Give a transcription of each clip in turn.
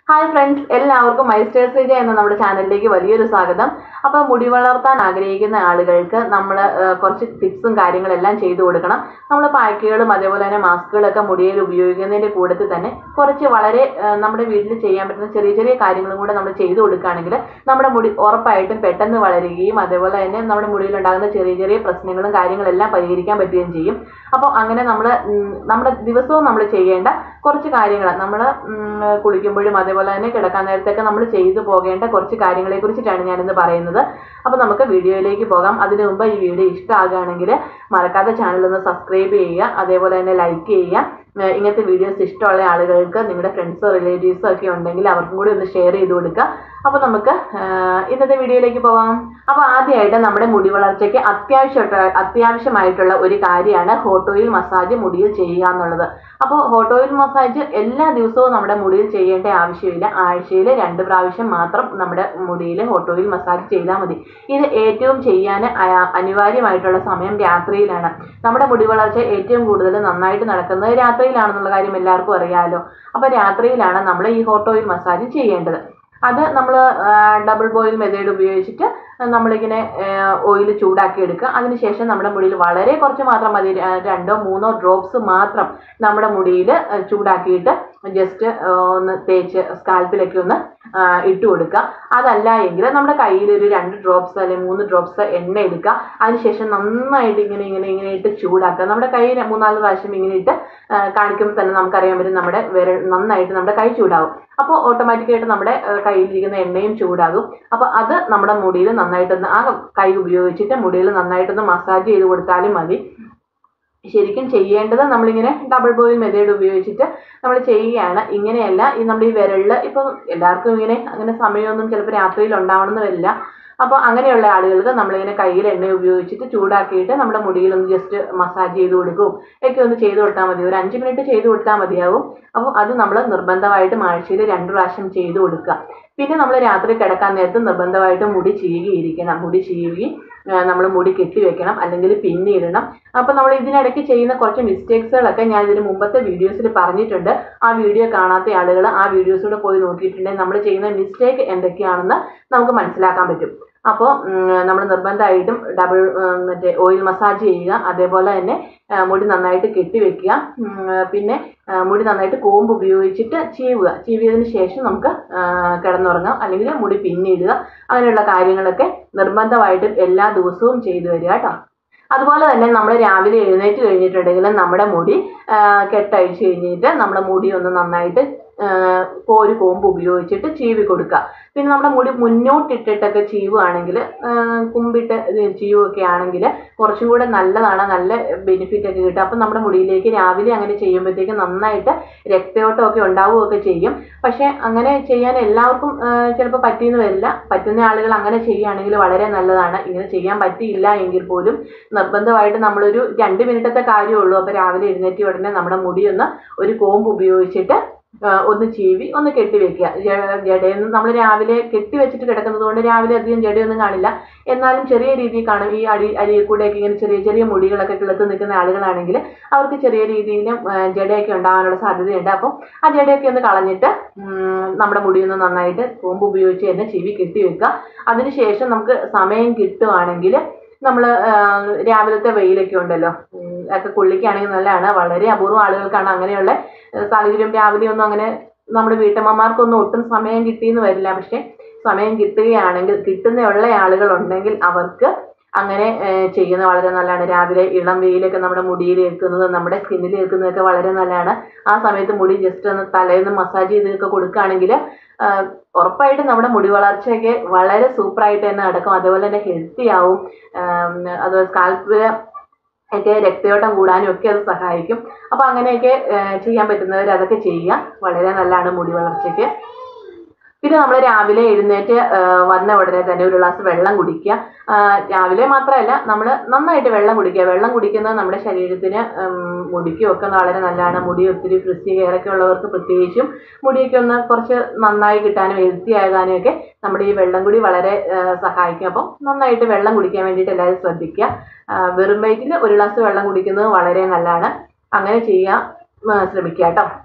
hi friends എല്ലാവർക്കും മൈസ്റ്റേഴ്സ് വിജയ എന്ന നമ്മുടെ ചാനലിലേക്ക് വലിയൊരു സ്വാഗതം അപ്പോൾ മുടി വളർത്താൻ ആഗ്രഹിക്കുന്ന ആളുകൾക്ക് നമ്മൾ കുറച്ച് ടിപ്സും കാര്യങ്ങളെല്ലാം ചെയ്തു കൊടുക്കണം നമ്മൾ പായ്ക്കുകളും അതേപോലെ തന്നെ മാസ്കുകളൊക്കെ മുടിയിൽ ഉപയോഗിക്കുന്നതിൻ്റെ കൂട്ടത്തിൽ തന്നെ കുറച്ച് വളരെ ആ, നമ്മുടെ വീട്ടിൽ ചെയ്യാൻ പറ്റുന്ന ചെറിയ ചെറിയ കാര്യങ്ങളും കൂടെ നമ്മൾ ചെയ്തു കൊടുക്കുകയാണെങ്കിൽ നമ്മുടെ മുടി ഉറപ്പായിട്ടും പെട്ടെന്ന് വളരുകയും അതേപോലെ തന്നെ നമ്മുടെ മുടിയിൽ ഉണ്ടാകുന്ന ചെറിയ ചെറിയ പ്രശ്നങ്ങളും കാര്യങ്ങളെല്ലാം പരിഹരിക്കാൻ പറ്റുകയും ചെയ്യും അപ്പോൾ അങ്ങനെ നമ്മൾ നമ്മുടെ ദിവസവും നമ്മൾ ചെയ്യേണ്ട കുറച്ച് കാര്യങ്ങൾ നമ്മൾ കുളിക്കുമ്പോഴും അതേപോലെ തന്നെ കിടക്കാൻ നേരത്തൊക്കെ നമ്മൾ ചെയ്തു പോകേണ്ട കുറച്ച് കാര്യങ്ങളെ കുറിച്ചിട്ടാണ് ഞാനിന്ന് പറയുന്നത് അപ്പോൾ നമുക്ക് വീഡിയോയിലേക്ക് പോകാം അതിനു മുമ്പ് ഈ വീഡിയോ ഇഷ്ടമാകുകയാണെങ്കിൽ മറക്കാതെ ചാനൽ ഒന്ന് സബ്സ്ക്രൈബ് ചെയ്യുക അതേപോലെ തന്നെ ലൈക്ക് ചെയ്യുക ഏഹ് ഇങ്ങനത്തെ വീഡിയോസ് ഇഷ്ടമുള്ള ആളുകൾക്ക് നിങ്ങളുടെ ഫ്രണ്ട്സോ റിലേറ്റീവ്സോ ഒക്കെ ഉണ്ടെങ്കിൽ അവർക്കും കൂടി ഒന്ന് ഷെയർ ചെയ്ത് കൊടുക്കുക അപ്പോൾ നമുക്ക് ഏഹ് ഇന്നത്തെ വീഡിയോയിലേക്ക് പോകാം അപ്പോൾ ആദ്യമായിട്ട് നമ്മുടെ മുടി വളർച്ചയ്ക്ക് അത്യാവശ്യമായിട്ട് അത്യാവശ്യമായിട്ടുള്ള ഒരു കാര്യമാണ് ഹോട്ട് ഓയിൽ മസാജ് മുടിയിൽ ചെയ്യുക എന്നുള്ളത് അപ്പോൾ ഹോട്ട് ഓയിൽ മസാജ് എല്ലാ ദിവസവും നമ്മുടെ മുടിയിൽ ചെയ്യേണ്ട ആവശ്യമില്ല ആഴ്ചയിൽ രണ്ട് പ്രാവശ്യം മാത്രം നമ്മുടെ മുടിയിൽ ഹോട്ട് ഓയിൽ മസാജ് ചെയ്താൽ മതി ഇത് ഏറ്റവും ചെയ്യാൻ അ- അനിവാര്യമായിട്ടുള്ള സമയം രാത്രിയിലാണ് നമ്മുടെ മുടി വളർച്ച ഏറ്റവും കൂടുതൽ നന്നായിട്ട് നടക്കുന്നത് രാത്രിയിലാണെന്നുള്ള കാര്യം എല്ലാവർക്കും അറിയാമല്ലോ അപ്പോൾ രാത്രിയിലാണ് നമ്മൾ ഈ ഹോട്ട് ഓയിൽ മസാജ് ചെയ്യേണ്ടത് അത് നമ്മൾ ഡബിൾ ബോയിൽ മെത്തേഡ് ഉപയോഗിച്ചിട്ട് നമ്മളിങ്ങനെ ഓയിൽ ചൂടാക്കി എടുക്കുക അതിനുശേഷം നമ്മുടെ മുടിയിൽ വളരെ കുറച്ച് മാത്രം മതി ര- രണ്ടോ മൂന്നോ ഡ്രോപ്സ് മാത്രം നമ്മുടെ മുടിയിൽ ചൂടാക്കിയിട്ട് ജസ്റ്റ് ഒന്ന് തേച്ച് സ്കാൽപ്പിലൊക്കെ ഒന്ന് ആ, ഇട്ട് കൊടുക്കുക അതല്ല എങ്കിൽ നമ്മുടെ കയ്യിൽ ഒരു രണ്ട് ഡ്രോപ്സ് അല്ലെങ്കിൽ മൂന്ന് ഡ്രോപ്സ് എണ്ണ എടുക്കുക അതിനുശേഷം നന്നായിട്ട് ഇങ്ങനെ ഇങ്ങനെ ഇങ്ങനെ ഇട്ട് ചൂടാക്കുക നമ്മുടെ കൈ ര- മൂന്നാല് പ്രാവശ്യം ഇങ്ങനെ ഇട്ട് ആ, കാണിക്കുമ്പോൾ തന്നെ നമുക്കറിയാൻ പറ്റും നമ്മുടെ വിരൽ നന്നായിട്ട് നമ്മുടെ കൈ ചൂടാവും അപ്പോൾ ഓട്ടോമാറ്റിക്കായിട്ട് നമ്മുടെ ആ, കയ്യിലിരിക്കുന്ന എണ്ണയും ചൂടാകും അപ്പോൾ അത് നമ്മുടെ മുടിയിൽ നന്നായിട്ടൊന്ന് ആ കൈ ഉപയോഗിച്ചിട്ട് മുടിയിൽ നന്നായിട്ടൊന്ന് മസാജ് ചെയ്ത് കൊടുത്താലും മതി ശരിക്കും ചെയ്യേണ്ടത് നമ്മളിങ്ങനെ ഡബിൾ ബോയിൽ മെത്തേഡ് ഉപയോഗിച്ചിട്ട് നമ്മൾ ചെയ്യുകയാണ് ഇങ്ങനെയല്ല ഈ നമ്മുടെ ഈ വിരലിൽ ഇപ്പം എല്ലാവർക്കും ഇങ്ങനെ അങ്ങനെ സമയമൊന്നും ചിലപ്പോൾ രാത്രിയിൽ ഉണ്ടാവണമെന്ന് വരില്ല അപ്പോൾ അങ്ങനെയുള്ള ആളുകൾക്ക് നമ്മളിങ്ങനെ കയ്യിൽ എണ്ണ ഉപയോഗിച്ചിട്ട് ചൂടാക്കിയിട്ട് നമ്മുടെ മുടിയിൽ ഒന്ന് ജസ്റ്റ് മസാജ് ചെയ്ത് കൊടുക്കും ഒക്കെ ഒന്ന് ചെയ്ത് കൊടുത്താൽ മതി ഒരു അഞ്ച് മിനിറ്റ് ചെയ്ത് കൊടുത്താൽ മതിയാവും അപ്പോൾ അത് നമ്മൾ നിർബന്ധമായിട്ടും ആഴ്ചയിൽ രണ്ട് പ്രാവശ്യം ചെയ്ത് കൊടുക്കുക പിന്നെ നമ്മൾ രാത്രി കിടക്കാൻ നേരത്ത് നിർബന്ധമായിട്ടും മുടി ചീകിയിരിക്കണം മുടി ചീകി നമ്മൾ മുടി കെട്ടി വെക്കണം അല്ലെങ്കിൽ പിന്നിടണം അപ്പോൾ നമ്മൾ ഇതിനിടയ്ക്ക് ചെയ്യുന്ന കുറച്ച് മിസ്റ്റേക്സുകളൊക്കെ ഞാൻ ഇതിന് മുമ്പത്തെ വീഡിയോസിൽ പറഞ്ഞിട്ടുണ്ട് ആ വീഡിയോ കാണാത്ത ആളുകൾ ആ വീഡിയോസ് കൂടെ പോയി നോക്കിയിട്ടുണ്ടെങ്കിൽ നമ്മൾ ചെയ്യുന്ന മിസ്റ്റേക്ക് എന്തൊക്കെയാണെന്ന് നമുക്ക് മനസ്സിലാക്കാൻ പറ്റും അപ്പോൾ നമ്മൾ നിർബന്ധമായിട്ടും ഡബിൾ മറ്റേ ഓയിൽ മസാജ് ചെയ്യുക അതേപോലെ തന്നെ ആ, മുടി നന്നായിട്ട് കെട്ടി വെക്കുക ഉം, പിന്നെ ആ, മുടി നന്നായിട്ട് കോമ്പ് ഉപയോഗിച്ചിട്ട് ചീവുക ചീവിയതിന് ശേഷം നമുക്ക് ആ, കിടന്നുറങ്ങാം അല്ലെങ്കിൽ മുടി പിന്നിടുക അങ്ങനെയുള്ള കാര്യങ്ങളൊക്കെ നിർബന്ധമായിട്ടും എല്ലാ ദിവസവും ചെയ്തു വരിക കേട്ടോ അതുപോലെ തന്നെ നമ്മൾ രാവിലെ എഴുന്നേറ്റ് കഴിഞ്ഞിട്ടുണ്ടെങ്കിൽ നമ്മുടെ മുടി ആ, കെട്ടഴിച്ച് കഴിഞ്ഞിട്ട് നമ്മുടെ മുടി ഒന്ന് നന്നായിട്ട് ആ, കോരി കോമ്പ് ഉപയോഗിച്ചിട്ട് ചീവി കൊടുക്കുക പിന്നെ നമ്മുടെ മുടി മുന്നോട്ടിട്ടിട്ടൊക്കെ ചീവുകയാണെങ്കിൽ കുമ്പിട്ട് ഇത് ചീവുകയൊക്കെ ആണെങ്കിൽ കുറച്ചും കൂടെ നല്ലതാണ് നല്ല ബെനിഫിറ്റ് ഒക്കെ കിട്ടും അപ്പം നമ്മുടെ മുടിയിലേക്ക് രാവിലെ അങ്ങനെ ചെയ്യുമ്പോഴത്തേക്ക് നന്നായിട്ട് രക്തയോട്ടമൊക്കെ ഉണ്ടാവുകയൊക്കെ ചെയ്യും പക്ഷേ അങ്ങനെ ചെയ്യാൻ എല്ലാവർക്കും ചിലപ്പോൾ പറ്റിയെന്ന് വരില്ല പറ്റുന്ന ആളുകൾ അങ്ങനെ ചെയ്യുകയാണെങ്കിൽ വളരെ നല്ലതാണ് ഇങ്ങനെ ചെയ്യാൻ പറ്റിയില്ല എങ്കിൽ പോലും നിർബന്ധമായിട്ട് നമ്മളൊരു രണ്ട് മിനിറ്റത്തെ കാര്യമുള്ളൂ അപ്പോൾ രാവിലെ എഴുന്നേറ്റ് ഉടനെ നമ്മുടെ മുടി ഒന്ന് ഒരു കോമ്പ് ഉപയോഗിച്ചിട്ട് ആ, ഒന്ന് ചീവി ഒന്ന് കെട്ടിവെക്കുക ജ- ജടയിൽ നമ്മൾ രാവിലെ കെട്ടി വെച്ചിട്ട് കിടക്കുന്നത് കൊണ്ട് രാവിലെ അധികം ജടയൊന്നും കാണില്ല എന്നാലും ചെറിയ രീതിയിൽ കാണും ഈ അടി അരിയിൽ കൂടെയൊക്കെ ഇങ്ങനെ ചെറിയ ചെറിയ മുടികളൊക്കെ കിളത്ത് നിൽക്കുന്ന ആളുകളാണെങ്കിൽ അവർക്ക് ചെറിയ രീതിയിൽ ജടയൊക്കെ ഉണ്ടാകാനുള്ള സാധ്യതയുണ്ട് അപ്പം ആ ജടയൊക്കെ ഒന്ന് കളഞ്ഞിട്ട് ഉം, നമ്മുടെ മുടിയൊന്ന് നന്നായിട്ട് കോമ്പ് ഉപയോഗിച്ച് തന്നെ ചീവി കെട്ടി വെക്കുക അതിനുശേഷം നമുക്ക് സമയം കിട്ടുവാണെങ്കിൽ നമ്മൾ രാവിലത്തെ വെയിലൊക്കെ ഉണ്ടല്ലോ ഉം, ഒക്കെ കൊള്ളിക്കുകയാണെങ്കിൽ നല്ലതാണ് വളരെ അപൂർവം ആളുകൾക്കാണ് അങ്ങനെയുള്ള ഏഹ്, സാഹചര്യം രാവിലെ ഒന്നും അങ്ങനെ നമ്മുടെ വീട്ടമ്മമാർക്കൊന്നും ഒട്ടും സമയം കിട്ടിയെന്ന് വരില്ല പക്ഷെ സമയം കിട്ടുകയാണെങ്കിൽ കിട്ടുന്ന ആളുകൾ ഉണ്ടെങ്കിൽ അവർക്ക് അങ്ങനെ ഏഹ്, ചെയ്യുന്നത് വളരെ നല്ലതാണ് രാവിലെ ഇളം വെയിലൊക്കെ നമ്മുടെ മുടിയിൽ ഏൽക്കുന്നത് നമ്മുടെ സ്കിന്നിൽ ഏൽക്കുന്നതൊക്കെ വളരെ നല്ലതാണ് ആ സമയത്ത് മുടി ജസ്റ്റ് ഒന്ന് തലേന്ന് മസാജ് ചെയ്തൊക്കെ കൊടുക്കുകയാണെങ്കിൽ ആഹ്, ഉറപ്പായിട്ടും നമ്മുടെ മുടി വളർച്ചയൊക്കെ വളരെ സൂപ്പറായിട്ട് തന്നെ നടക്കും അതുപോലെ തന്നെ ഹെൽത്തി ആവും ആം, അത് സ്കാൽപ്പ് ഒക്കെ രക്തയോട്ടം കൂടാനും ഒക്കെ അത് സഹായിക്കും അപ്പോൾ അങ്ങനെയൊക്കെ ഏഹ്, ചെയ്യാൻ പറ്റുന്നവർ അതൊക്കെ ചെയ്യുക വളരെ നല്ലതാണ് മുടി വളർച്ചയ്ക്ക് പിന്നെ നമ്മൾ രാവിലെ എഴുന്നേറ്റ് ഏഹ്, വന്ന ഉടനെ തന്നെ ഒരു ഗ്ലാസ് വെള്ളം കുടിക്കുക ആഹ്, രാവിലെ മാത്രമല്ല നമ്മൾ നന്നായിട്ട് വെള്ളം കുടിക്കുക വെള്ളം കുടിക്കുന്നത് നമ്മുടെ ശരീരത്തിന് ഉം, മുടിക്കും ഒക്കെ വളരെ നല്ലതാണ് മുടി ഒത്തിരി ഫ്രിസി ഹെയറൊക്കെ ഉള്ളവർക്ക് പ്രത്യേകിച്ചും മുടിയൊക്കെ ഒന്ന് കുറച്ച് നന്നായി കിട്ടാനും ഹെൽത്തി ആകാനും ഒക്കെ നമ്മുടെ ഈ വെള്ളം കൂടി വളരെ ഏഹ്, സഹായിക്കും അപ്പം നന്നായിട്ട് വെള്ളം കുടിക്കാൻ വേണ്ടിയിട്ട് എല്ലാവരും ശ്രദ്ധിക്കുക ആഹ്, വെറും വയറ്റിൽ ഒരു ഗ്ലാസ് വെള്ളം കുടിക്കുന്നത് വളരെ നല്ലതാണ് അങ്ങനെ ചെയ്യാൻ ആ, ശ്രമിക്കുക കേട്ടോ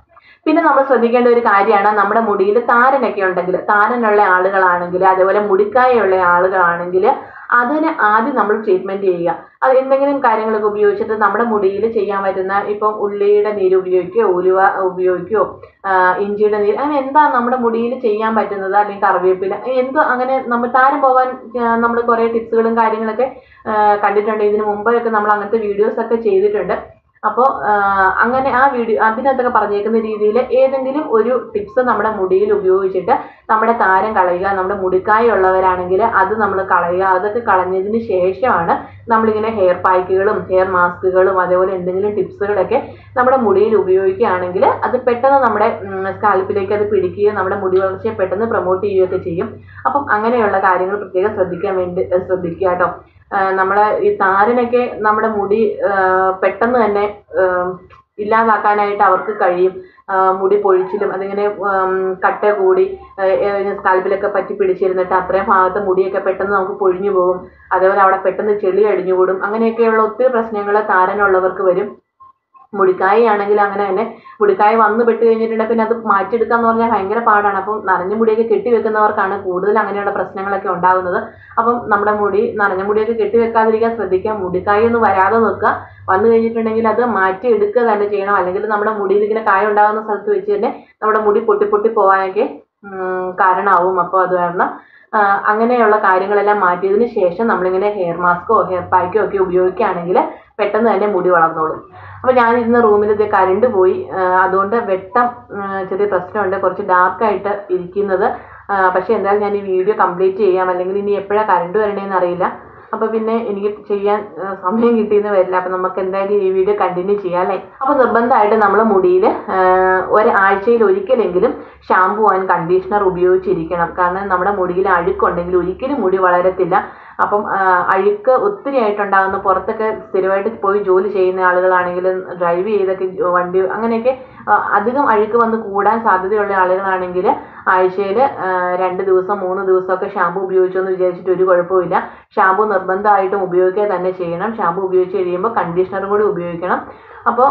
പിന്നെ നമ്മൾ ശ്രദ്ധിക്കേണ്ട ഒരു കാര്യമാണ് നമ്മുടെ മുടിയിൽ താരനൊക്കെ ഉണ്ടെങ്കിൽ താരനുള്ള ആളുകളാണെങ്കിൽ അതേപോലെ മുടിക്കായുള്ള ആളുകളാണെങ്കിൽ അതിന് ആദ്യം നമ്മൾ ട്രീറ്റ്മെന്റ് ചെയ്യുക അത് എന്തെങ്കിലും കാര്യങ്ങളൊക്കെ ഉപയോഗിച്ചിട്ട് നമ്മുടെ മുടിയിൽ ചെയ്യാൻ പറ്റുന്ന ഇപ്പം ഉള്ളിയുടെ നീര് ഉപയോഗിക്കുകയോ ഉലുവ ഉപയോഗിക്കുകയോ ആഹ് ഇഞ്ചിയുടെ നീര് അങ്ങനെ എന്താ നമ്മുടെ മുടിയിൽ ചെയ്യാൻ പറ്റുന്നത് അല്ലെങ്കിൽ കറിവേപ്പില എന്തോ അങ്ങനെ നമ്മൾ താരം പോകാൻ നമ്മൾ കുറേ ടിപ്സുകളും കാര്യങ്ങളൊക്കെ ആഹ് കണ്ടിട്ടുണ്ട് ഇതിന് മുമ്പൊക്കെ നമ്മൾ അങ്ങനത്തെ വീഡിയോസ് ഒക്കെ ചെയ്തിട്ടുണ്ട് അപ്പോൾ അങ്ങനെ ആ വീഡിയോ അതിനകത്തൊക്കെ പറഞ്ഞേക്കുന്ന രീതിയിൽ ഏതെങ്കിലും ഒരു ടിപ്സ് നമ്മുടെ മുടിയിൽ ഉപയോഗിച്ചിട്ട് നമ്മുടെ താരം കളയുക നമ്മുടെ മുടിക്കായ ഉള്ളവരാണെങ്കിൽ അത് നമ്മൾ കളയുക അതൊക്കെ കളഞ്ഞതിന് ശേഷമാണ് നമ്മളിങ്ങനെ ഹെയർ പാക്കുകളും ഹെയർ മാസ്കുകളും അതേപോലെ എന്തെങ്കിലും ടിപ്സുകളൊക്കെ നമ്മുടെ മുടിയിൽ ഉപയോഗിക്കുകയാണെങ്കിൽ അത് പെട്ടെന്ന് നമ്മുടെ സ്കാൽപ്പിലേക്ക് അത് പിടിക്കുകയും നമ്മുടെ മുടി വളർച്ചയെ പെട്ടെന്ന് പ്രൊമോട്ട് ചെയ്യുകയൊക്കെ ചെയ്യും അപ്പം അങ്ങനെയുള്ള കാര്യങ്ങൾ പ്രത്യേകം ശ്രദ്ധിക്കാൻ വേണ്ടി ഏഹ് ശ്രദ്ധിക്കുക കേട്ടോ നമ്മളെ ഈ താരനൊക്കെ നമ്മുടെ മുടി ആഹ് പെട്ടെന്ന് തന്നെ ആഹ് ഇല്ലാതാക്കാനായിട്ട് അവർക്ക് കഴിയും ആഹ് മുടി പൊഴിച്ചിലും അതിങ്ങനെ ആം, കട്ട കൂടി സ്കാൽപ്പിലൊക്കെ പറ്റി പിടിച്ചിരുന്നിട്ട് അത്രയും ഭാഗത്ത് മുടിയൊക്കെ പെട്ടെന്ന് നമുക്ക് പൊഴിഞ്ഞു പോകും അതേപോലെ അവിടെ പെട്ടെന്ന് ചെളി അടിഞ്ഞുകൂടും അങ്ങനെയൊക്കെയുള്ള ഒത്തിരി പ്രശ്നങ്ങൾ താരനുള്ളവർക്ക് വരും മുടിക്കായ ആണെങ്കിൽ അങ്ങനെ തന്നെ മുടിക്കായ വന്ന് പെട്ട് കഴിഞ്ഞിട്ടുണ്ടെങ്കിൽ പിന്നെ അത് മാറ്റിയെടുക്കുക എന്ന് പറഞ്ഞാൽ ഭയങ്കര പാടാണ് അപ്പം നനഞ്ഞ മുടിയൊക്കെ കെട്ടി വെക്കുന്നവർക്കാണ് കൂടുതൽ അങ്ങനെയുള്ള പ്രശ്നങ്ങളൊക്കെ ഉണ്ടാകുന്നത് അപ്പം നമ്മുടെ മുടി നനഞ്ഞ മുടിയൊക്കെ കെട്ടി വെക്കാതിരിക്കാൻ ശ്രദ്ധിക്കുക മുടിക്കായ ഒന്നും വരാതെ നോക്കുക വന്നു കഴിഞ്ഞിട്ടുണ്ടെങ്കിൽ അത് മാറ്റി എടുക്കുക തന്നെ ചെയ്യണം അല്ലെങ്കിൽ നമ്മുടെ മുടിയിൽ ഇങ്ങനെ കായ ഉണ്ടാകുന്ന സ്ഥലത്ത് വെച്ച് തന്നെ നമ്മുടെ മുടി പൊട്ടി പൊട്ടി പോകാനൊക്കെ ഉം, കാരണമാവും അപ്പോൾ അത് കാരണം ആ, അങ്ങനെയുള്ള കാര്യങ്ങളെല്ലാം മാറ്റിയതിന് ശേഷം നമ്മളിങ്ങനെ ഹെയർ മാസ്കോ ഹെയർ പാക്കോ ഒക്കെ ഉപയോഗിക്കുകയാണെങ്കിൽ പെട്ടെന്ന് തന്നെ മുടി വളർന്നോളും അപ്പോൾ ഞാൻ ഇരുന്ന റൂമിൽ ഇത് കരണ്ട് പോയി ആ, അതുകൊണ്ട് വെട്ടം ആ, ചെറിയ പ്രശ്നമുണ്ട് കുറച്ച് ഡാർക്കായിട്ട് ഇരിക്കുന്നത് ആ, പക്ഷേ എന്തായാലും ഞാൻ ഈ വീഡിയോ കംപ്ലീറ്റ് ചെയ്യാം അല്ലെങ്കിൽ ഇനി എപ്പോഴാണ് കരണ്ട് വരണേന്ന് അറിയില്ല അപ്പോൾ പിന്നെ എനിക്ക് ചെയ്യാൻ ആ, സമയം കിട്ടിയെന്ന് വരില്ല അപ്പോൾ നമുക്ക് എന്തായാലും ഈ വീഡിയോ കണ്ടിന്യൂ ചെയ്യാം അല്ലേ അപ്പോൾ നിർബന്ധമായിട്ട് നമ്മൾ മുടിയിൽ ഒരാഴ്ചയിൽ ഒരിക്കലെങ്കിലും ഷാമ്പു ആൻഡ് കണ്ടീഷണർ ഉപയോഗിച്ചിരിക്കണം കാരണം നമ്മുടെ മുടിയിൽ അഴുക്കുണ്ടെങ്കിൽ ഒരിക്കലും മുടി വളരത്തില്ല അപ്പം ആ, അഴുക്ക് ഒത്തിരി ആയിട്ടുണ്ടാകുന്ന പുറത്തൊക്കെ സ്ഥിരമായിട്ട് പോയി ജോലി ചെയ്യുന്ന ആളുകളാണെങ്കിലും ഡ്രൈവ് ചെയ്തൊക്കെ ജോ- വണ്ടി അങ്ങനെയൊക്കെ ആ, അധികം അഴുക്ക് വന്ന് കൂടാൻ സാധ്യതയുള്ള ആളുകളാണെങ്കിൽ ആഴ്ചയിൽ രണ്ട് ദിവസം മൂന്ന് ദിവസമൊക്കെ ഷാമ്പു ഉപയോഗിച്ചു എന്ന് വിചാരിച്ചിട്ട് ഒരു കുഴപ്പമില്ല ഷാമ്പു നിർബന്ധമായിട്ടും ഉപയോഗിക്കുക തന്നെ ചെയ്യണം ഷാമ്പു ഉപയോഗിച്ച് കഴിയുമ്പോൾ കണ്ടീഷണറും കൂടി ഉപയോഗിക്കണം അപ്പോൾ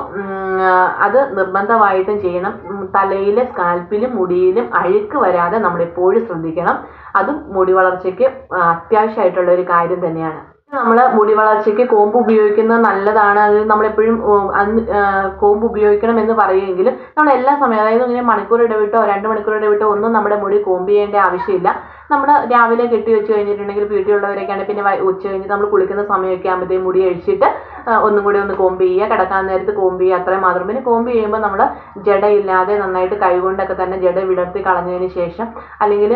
അത് നിർബന്ധമായിട്ടും ചെയ്യണം തലയിൽ സ്കാൽപ്പിലും മുടിയിലും അഴുക്ക് വരാതെ നമ്മൾ എപ്പോഴും ശ്രദ്ധിക്കണം അതും മുടി വളർച്ചയ്ക്ക് ആ, അത്യാവശ്യമായിട്ടുള്ള ഒരു കാര്യം തന്നെയാണ് നമ്മൾ മുടി വളർച്ചയ്ക്ക് കോമ്പ് ഉപയോഗിക്കുന്നത് നല്ലതാണ് അത് നമ്മളെപ്പോഴും ഉം, അന്ന് ആ, കോമ്പ് ഉപയോഗിക്കണം എന്ന് പറയുമെങ്കിലും നമ്മൾ എല്ലാ സമയം അതായത് ഇങ്ങനെ മണിക്കൂർ ഇടവിട്ടോ രണ്ട് മണിക്കൂർ ഇടവിട്ടോ ഒന്നും നമ്മുടെ മുടി കോമ്പ് ചെയ്യേണ്ട ആവശ്യമില്ല നമ്മൾ രാവിലെ കെട്ടി വെച്ച് കഴിഞ്ഞിട്ടുണ്ടെങ്കിൽ വീട്ടിലുള്ളവരൊക്കെയാണ് പിന്നെ വൈ- ഉച്ച കഴിഞ്ഞ് നമ്മൾ കുളിക്കുന്ന സമയമൊക്കെ ആകുമ്പോഴത്തേക്കും മുടി അഴിച്ചിട്ട് ആ, ഒന്നും കൂടി ഒന്ന് കോമ്പ് ചെയ്യുക കിടക്കാൻ നേരത്ത് കോമ്പ് ചെയ്യുക അത്രയും മാത്രം പിന്നെ കോമ്പ് ചെയ്യുമ്പോൾ നമ്മൾ ജടയില്ലാതെ നന്നായിട്ട് കൈകൊണ്ടൊക്കെ തന്നെ ജട വിടർത്തി കളഞ്ഞതിന് ശേഷം അല്ലെങ്കിൽ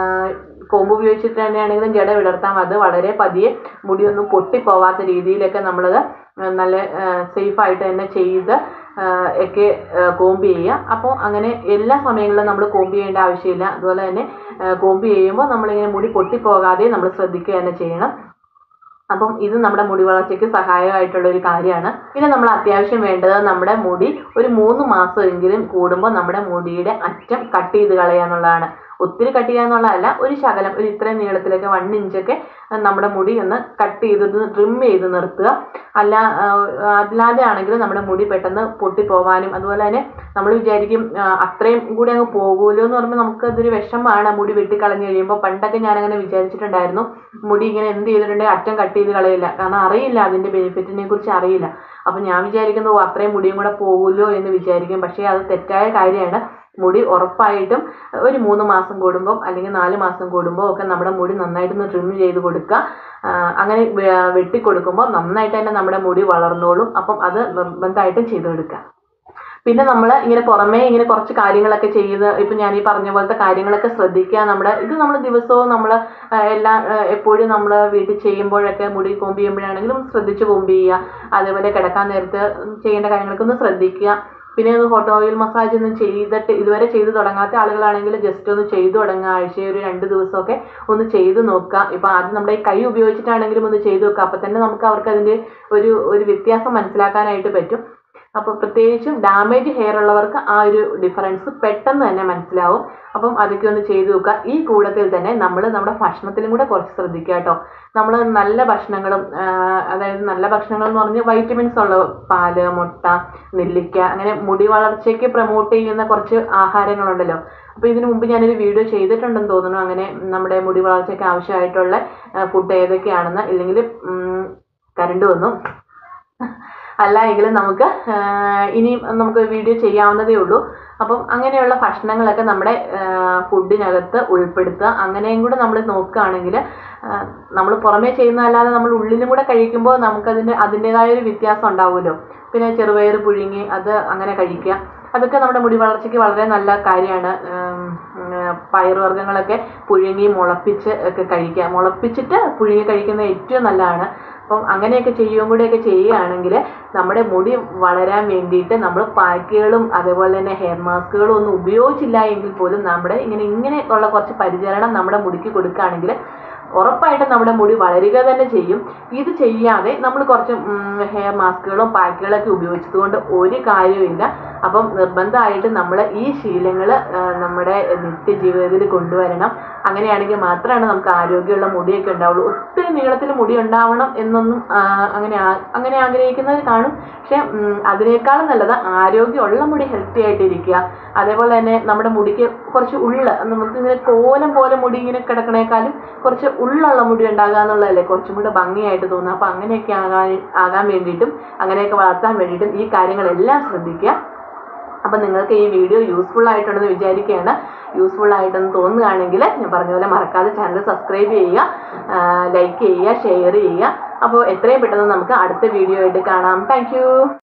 കോമ്പ് ഉപയോഗിച്ചിട്ട് തന്നെയാണെങ്കിലും ജട വിടർത്താം അത് വളരെ പതിയെ മുടിയൊന്നും പൊട്ടിപ്പോവാത്ത രീതിയിലൊക്കെ നമ്മളത് നല്ല സേഫ് ആയിട്ട് തന്നെ ചെയ്ത് ആ, ഒക്കെ കോമ്പ് ചെയ്യുക അപ്പോൾ അങ്ങനെ എല്ലാ സമയങ്ങളിലും നമ്മൾ കോമ്പ് ചെയ്യേണ്ട ആവശ്യമില്ല അതുപോലെ തന്നെ കോമ്പ് ചെയ്യുമ്പോൾ നമ്മളിങ്ങനെ മുടി പൊട്ടിപ്പോകാതെ നമ്മൾ ശ്രദ്ധിക്കുക തന്നെ ചെയ്യണം അപ്പം ഇത് നമ്മുടെ മുടി വളർച്ചയ്ക്ക് സഹായമായിട്ടുള്ള ഒരു കാര്യമാണ് പിന്നെ നമ്മൾ അത്യാവശ്യം വേണ്ടത് നമ്മുടെ മുടി ഒരു മൂന്ന് മാസമെങ്കിലും കൂടുമ്പോൾ നമ്മുടെ മുടിയുടെ അറ്റം കട്ട് ചെയ്ത് കളയുക എന്നുള്ളതാണ് ഒത്തിരി കട്ട് ചെയ്യുക എന്നുള്ളതല്ല ഒരു ശകലം ഒരു ഇത്രയും നീളത്തിലൊക്കെ വൺ ഇഞ്ചൊക്കെ നമ്മുടെ മുടി ഒന്ന് കട്ട് ചെയ്ത് ട്രിം ചെയ്ത് നിർത്തുക അല്ല ആ, അല്ലാതെ ആണെങ്കിൽ നമ്മുടെ മുടി പെട്ടെന്ന് പൊട്ടിപ്പോവാനും അതുപോലെ തന്നെ നമ്മൾ വിചാരിക്കും ആ, അത്രയും കൂടി അങ്ങ് പോകുമല്ലോ എന്ന് പറയുമ്പോൾ നമുക്ക് അതൊരു വിഷമമാണ് മുടി വെട്ടിക്കളഞ്ഞ് കഴിയുമ്പോൾ പണ്ടൊക്കെ ഞാനങ്ങനെ വിചാരിച്ചിട്ടുണ്ടായിരുന്നു മുടി ഇങ്ങനെ എന്ത് ചെയ്തിട്ടുണ്ടെങ്കിൽ അറ്റം കട്ട് ചെയ്ത് കളയില്ല കാരണം അറിയില്ല അതിൻ്റെ ബെനിഫിറ്റിനെ കുറിച്ച് അറിയില്ല അപ്പം ഞാൻ വിചാരിക്കുന്നത് ഓ, അത്രയും മുടിയും കൂടെ പോകുമല്ലോ എന്ന് വിചാരിക്കും പക്ഷേ അത് തെറ്റായ കാര്യമാണ് മുടി ഉറപ്പായിട്ടും ഒരു മൂന്ന് മാസം കൂടുമ്പോൾ അല്ലെങ്കിൽ നാല് മാസം കൂടുമ്പോൾ ഒക്കെ നമ്മുടെ മുടി നന്നായിട്ടൊന്ന് ട്രിം ചെയ്ത് കൊടുക്കുക ആ, അങ്ങനെ വെ- വെട്ടിക്കൊടുക്കുമ്പോൾ നന്നായിട്ട് തന്നെ നമ്മുടെ മുടി വളർന്നോളും അപ്പം അത് നിർബന്ധമായിട്ടും ചെയ്ത് കൊടുക്കുക പിന്നെ നമ്മൾ ഇങ്ങനെ പുറമേ ഇങ്ങനെ കുറച്ച് കാര്യങ്ങളൊക്കെ ചെയ്ത് ഇപ്പം ഞാൻ ഈ പറഞ്ഞ പോലത്തെ കാര്യങ്ങളൊക്കെ ശ്രദ്ധിക്കുക നമ്മുടെ ഇത് നമ്മൾ ദിവസവും നമ്മൾ എല്ലാ ആ, എപ്പോഴും നമ്മൾ വീട്ടിൽ ചെയ്യുമ്പോഴൊക്കെ മുടി കോമ്പ് ചെയ്യുമ്പോഴാണെങ്കിലും ശ്രദ്ധിച്ച് കോമ്പ് ചെയ്യുക അതേപോലെ കിടക്കാൻ നേരത്ത് ചെയ്യേണ്ട കാര്യങ്ങളൊക്കെ ഒന്ന് ശ്രദ്ധിക്കുക പിന്നെ ഒന്ന് ഹോട്ട് ഓയിൽ മസാജ് ഒന്നും ചെയ്തിട്ട് ഇതുവരെ ചെയ്ത് തുടങ്ങാത്ത ആളുകളാണെങ്കിൽ ജസ്റ്റ് ഒന്ന് ചെയ്തു തുടങ്ങുക ആഴ്ചയിൽ ഒരു രണ്ട് ദിവസമൊക്കെ ഒന്ന് ചെയ്ത് നോക്കുക ഇപ്പം ആദ്യം നമ്മുടെ ഈ കൈ ഉപയോഗിച്ചിട്ടാണെങ്കിലും ഒന്ന് ചെയ്ത് നോക്കുക അപ്പം തന്നെ നമുക്ക് അവർക്ക് അതിൻ്റെ ഒരു ഒരു വ്യത്യാസം മനസ്സിലാക്കാനായിട്ട് പറ്റും അപ്പോൾ പ്രത്യേകിച്ചും ഡാമേജ് ഹെയർ ഉള്ളവർക്ക് ആ ഒരു ഡിഫറൻസ് പെട്ടെന്ന് തന്നെ മനസ്സിലാവും അപ്പം അതൊക്കെ ഒന്ന് ചെയ്തു നോക്കുക ഈ കൂടത്തിൽ തന്നെ നമ്മൾ നമ്മുടെ ഭക്ഷണത്തിലും കൂടെ കുറച്ച് ശ്രദ്ധിക്കുക കേട്ടോ നമ്മൾ നല്ല ഭക്ഷണങ്ങളും ആ, അതായത് നല്ല ഭക്ഷണങ്ങൾ എന്ന് പറഞ്ഞാൽ വൈറ്റമിൻസ് ഉള്ള പാല് മുട്ട നെല്ലിക്ക അങ്ങനെ മുടി വളർച്ചയ്ക്ക് പ്രൊമോട്ട് ചെയ്യുന്ന കുറച്ച് ആഹാരങ്ങളുണ്ടല്ലോ അപ്പോൾ ഇതിനു മുമ്പ് ഞാനൊരു വീഡിയോ ചെയ്തിട്ടുണ്ടെന്ന് തോന്നുന്നു അങ്ങനെ നമ്മുടെ മുടി വളർച്ചയ്ക്ക് ആവശ്യമായിട്ടുള്ള ഫുഡ് ഏതൊക്കെയാണെന്ന് ഇല്ലെങ്കിൽ കരണ്ട് വന്നു അല്ല എങ്കിലും നമുക്ക് ഇനിയും നമുക്ക് വീഡിയോ ചെയ്യാവുന്നതേ ഉള്ളൂ അപ്പം അങ്ങനെയുള്ള ഭക്ഷണങ്ങളൊക്കെ നമ്മുടെ ഫുഡിനകത്ത് ഉൾപ്പെടുത്തുക അങ്ങനെയും കൂടെ നമ്മൾ നോക്കുകയാണെങ്കിൽ നമ്മൾ പുറമേ ചെയ്യുന്നതല്ലാതെ നമ്മൾ ഉള്ളിലും കൂടെ കഴിക്കുമ്പോൾ നമുക്കതിൻ്റെ അതിൻ്റെതായ ഒരു വ്യത്യാസം ഉണ്ടാവുമല്ലോ പിന്നെ ചെറുപയർ പുഴുങ്ങി അത് അങ്ങനെ കഴിക്കുക അതൊക്കെ നമ്മുടെ മുടി വളർച്ചയ്ക്ക് വളരെ നല്ല കാര്യമാണ് പയറുവർഗ്ഗങ്ങളൊക്കെ പുഴുങ്ങി മുളപ്പിച്ച് ഒക്കെ കഴിക്കുക മുളപ്പിച്ചിട്ട് പുഴുങ്ങി കഴിക്കുന്നത് ഏറ്റവും നല്ലതാണ് അപ്പം അങ്ങനെയൊക്കെ ചെയ്യുകയും കൂടെയൊക്കെ ചെയ്യുകയാണെങ്കിൽ നമ്മുടെ മുടി വളരാൻ വേണ്ടിയിട്ട് നമ്മൾ പാക്കുകളും അതേപോലെ തന്നെ ഹെയർ മാസ്കുകളും ഒന്നും ഉപയോഗിച്ചില്ല എങ്കിൽ പോലും നമ്മുടെ ഇങ്ങനെ ഇങ്ങനെ ഉള്ള കുറച്ച് പരിചരണം നമ്മുടെ മുടിക്ക് കൊടുക്കുകയാണെങ്കിൽ ഉറപ്പായിട്ടും നമ്മുടെ മുടി വളരുക തന്നെ ചെയ്യും ഇത് ചെയ്യാതെ നമ്മൾ കുറച്ച് ഹെയർ മാസ്കുകളും പാക്കുകളൊക്കെ ഉപയോഗിച്ചതുകൊണ്ട് ഒരു കാര്യവുമില്ല അപ്പം നിർബന്ധമായിട്ട് നമ്മൾ ഈ ശീലങ്ങൾ നമ്മുടെ നിത്യജീവിതത്തിൽ കൊണ്ടുവരണം അങ്ങനെയാണെങ്കിൽ മാത്രമാണ് നമുക്ക് ആരോഗ്യമുള്ള മുടിയൊക്കെ ഉണ്ടാവുള്ളൂ ഒത്തിരി നീളത്തിൽ മുടി ഉണ്ടാവണം എന്നൊന്നും ആ, അങ്ങനെ ആ- അങ്ങനെ ആഗ്രഹിക്കുന്നവർ കാണും പക്ഷെ ഉം, അതിനേക്കാളും നല്ലത് ആരോഗ്യമുള്ള മുടി ഹെൽത്തി ആയിട്ടിരിക്കുക അതേപോലെ തന്നെ നമ്മുടെ മുടിക്ക് കുറച്ച് ഉള്ള നമുക്ക് ഇങ്ങനെ കോലം പോലെ മുടി ഇങ്ങനെ കിടക്കണേക്കാളും കുറച്ച് ഉള്ളുള്ള മുടി ഉണ്ടാകുക എന്നുള്ളതല്ലേ കുറച്ചും കൂടെ ഭംഗിയായിട്ട് തോന്നുക അപ്പം അങ്ങനെയൊക്കെ ആകാൻ ആകാൻ വേണ്ടിയിട്ടും അങ്ങനെയൊക്കെ വളർത്താൻ വേണ്ടിയിട്ടും ഈ കാര്യങ്ങളെല്ലാം ശ്രദ്ധിക്കുക അപ്പം നിങ്ങൾക്ക് ഈ വീഡിയോ യൂസ്ഫുൾ ആയിട്ടുണ്ടെന്ന് വിചാരിക്കുകയാണ് യൂസ്ഫുൾ ആയിട്ടെന്ന് തോന്നുകയാണെങ്കിൽ ഞാൻ പറഞ്ഞ പോലെ മറക്കാതെ ചാനൽ സബ്സ്ക്രൈബ് ചെയ്യുക ലൈക്ക് ചെയ്യുക ഷെയർ ചെയ്യുക അപ്പോൾ എത്രയും പെട്ടെന്ന് നമുക്ക് അടുത്ത വീഡിയോ ആയിട്ട് കാണാം താങ്ക്